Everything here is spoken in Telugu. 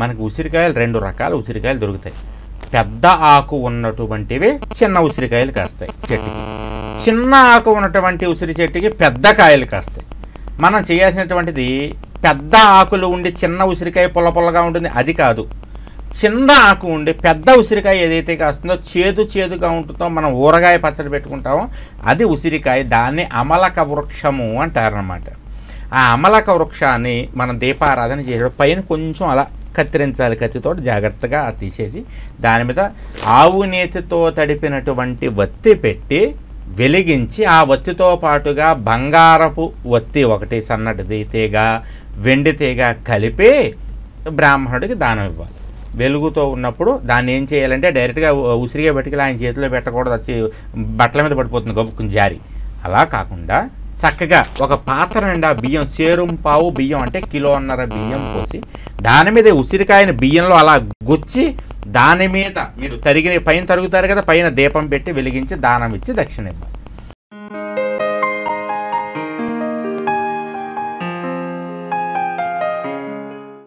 మనకి ఉసిరికాయలు రెండు రకాల ఉసిరికాయలు దొరుకుతాయి పెద్ద ఆకు ఉన్నటువంటివి చిన్న ఉసిరికాయలు కాస్తాయి చెట్టుకి చిన్న ఆకు ఉన్నటువంటి ఉసిరి చెట్టుకి పెద్ద కాయలు కాస్తాయి మనం చేయాల్సినటువంటిది పెద్ద ఆకులు ఉండి చిన్న ఉసిరికాయ పుల్ల పుల్లగా ఉంటుంది అది కాదు చిన్న ఆకు ఉండి పెద్ద ఉసిరికాయ ఏదైతే కాస్తుందో చేదు చేదుగా ఉంటుందో మనం ఊరగాయ పచ్చడి పెట్టుకుంటామో అది ఉసిరికాయ దాన్ని అమలక వృక్షము అంటారనమాట ఆ అమలక వృక్షాన్ని మనం దీపారాధన చేసేటప్పుడు పైన కొంచెం అలా కత్తిరించాలి కత్తితో జాగ్రత్తగా అది తీసేసి దాని మీద ఆవు నేతితో తడిపినటువంటి వత్తి పెట్టి వెలిగించి ఆ వత్తితో పాటుగా బంగారపు వత్తి ఒకటి సన్నటిది తీగ వెండి తీగ కలిపి బ్రాహ్మణుడికి దానం ఇవ్వాలి వెలుగుతో ఉన్నప్పుడు దాన్ని ఏం చేయాలంటే డైరెక్ట్గా ఉ- ఉసిరిగా పట్టుకెళ్ళి ఆయన చేతిలో పెట్టకూడదు వచ్చి బట్టల మీద పడిపోతుంది గొప్పకుని జారి అలా కాకుండా చక్కగా ఒక పాత్ర నిండా బియ్యం సేరుం పావు బియ్యం అంటే కిలోన్నర బియ్యం పోసి దాని మీద ఉసిరికాయని బియ్యంలో అలా గుచ్చి దాని మీద మీరు తరిగిన పైన తరుగుతారు కదా పైన దీపం పెట్టి వెలిగించి దానం ఇచ్చి దక్షిణ ఇవ్వాలి